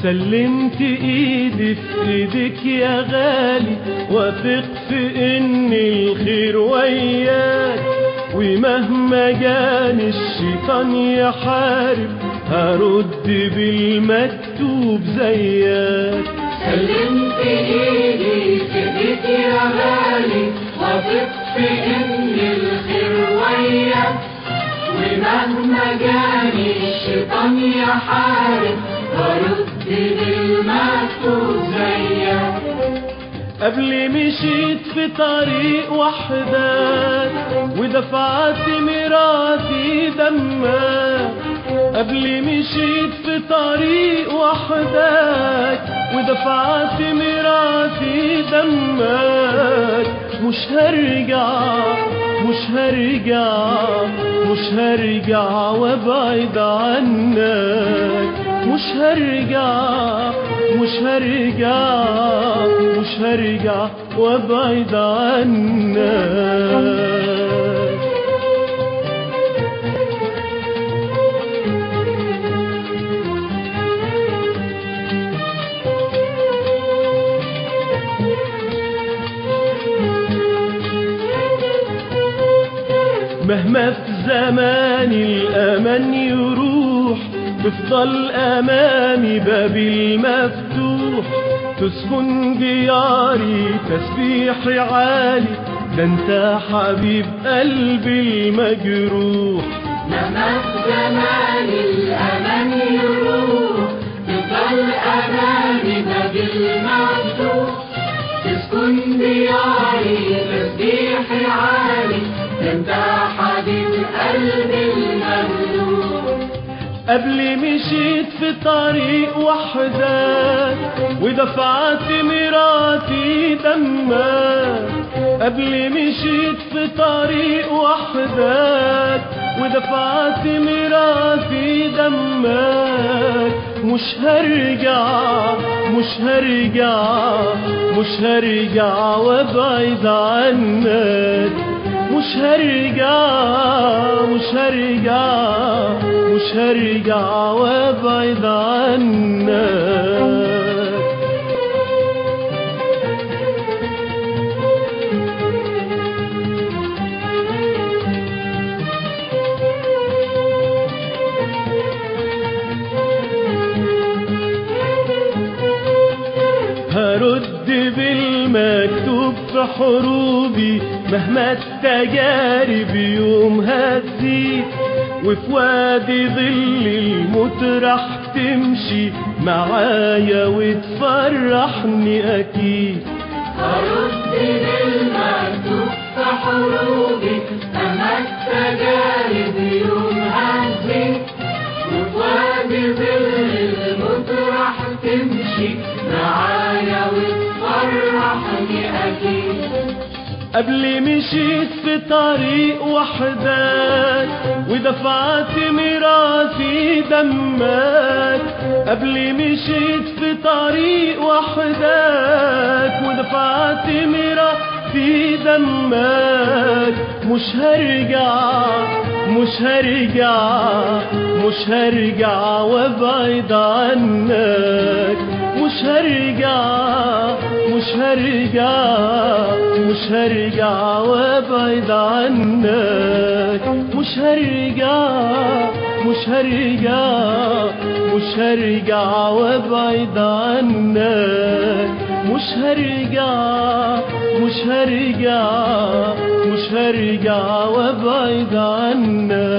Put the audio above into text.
سلمت ايدي في ايدك يا غالي واثق في ان الخير وياك ومهما جاني الشيطان يحارب هرد بالمكتوب زيك سلمت ايدي في ايديك يا غالي واثق في ان الخير وياك ومهما جاني الشيطان يحارب برد بالمكتوب زيك قبل مشيت في طريق وحدك ودفعت مراتي دمك قبل مشيت في طريق وحدك ودفعت مراتي دمك مش هرجع مش هرجع مش هرجع وابعد عنك مش هرجع مش هرجع مش هرجع وابعد عنك مهما في زمان الأمان يروح تفضل أمامي بابي المفتوح تسكن دياري تسبيحي عالي ده انت حبيب قلبي المجروح مهما في زمان الأمان يروح تفضل أمامي باب المفتوح تسكن دياري تسبيحي عالي ده انت حبيب قلبي المملوك قبل مشيت في طريق وحدك ودفعت مراتي دمك قبل مشيت في طريق وحدك ودفعت مراتي دمك مش هرجع مش هرجع مش هرجع وابعد عنك مش هرجع مش هرجع مش هرجع وابعد عنك هرد بالمكتوب في حروبي مهما التجارب يوم هتزيد وفي وادي ظل الموت راح تمشي معايا وتفرحني اكيد هرد بالمكتوب في حروبي أما التجارب يوم هزي وفي وادي ظل الموت راح تمشي معايا وتفرحني أكيد قبل مشيت في طريق وحدك ودفعت ميراثي دمك قبل مشيت في طريق وحدك ودفعت ميراثي دمك مش هرجع مش هرجع مش هرجع وابعد عنك مش هرجع مش هرجع مش هرجع وابعد عنك مش هرجع مش هرجع مش هرجع وابعد عنك مش هرجع مش هرجع مش هرجع وابعد عنك